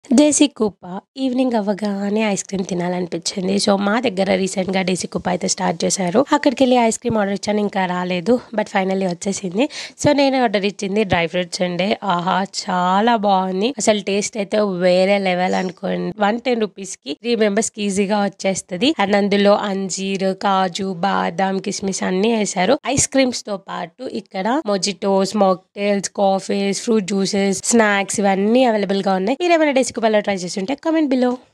దేశీ కుప్ప ఈవినింగ్ అవ్వగానే ice cream తినాలనిపించింది so మా దగ్గర రీసెంట్ గా దేశీ కుప్ప అయితే స్టార్ట్ చేశారు అక్కడికి వెళ్ళి ఐస్ క్రీమ్ ఆర్డర్ ఇచ్చాను ఇంకా రాలేదు బట్ ఫైనల్లీ వచ్చేసింది సో నేను ఆర్డర్ ఇచ్చింది డ్రై ఫ్రూట్స్ అండి ఆహా చాలా బాగుంది అసలు టేస్ట్ అయితే వేరే లెవెల్ అనుకోండి వన్ టెన్ రూపీస్ కి త్రీ మెంబర్స్ కి ఈజీగా వచ్చేస్తుంది అండ్ అందులో అంజీర్ కాజు బాదాం కిస్మిస్ అన్ని వేశారు ఐస్ క్రీమ్స్ తో పాటు ఇక్కడ mojitos mocktails coffees fruit juices snacks ఇవన్నీ అవైలబుల్ గా ఉన్నాయి మీరు ఏమైనా డెస్క్ ట్రై చేస్తుంటే కమెంట్ బిలో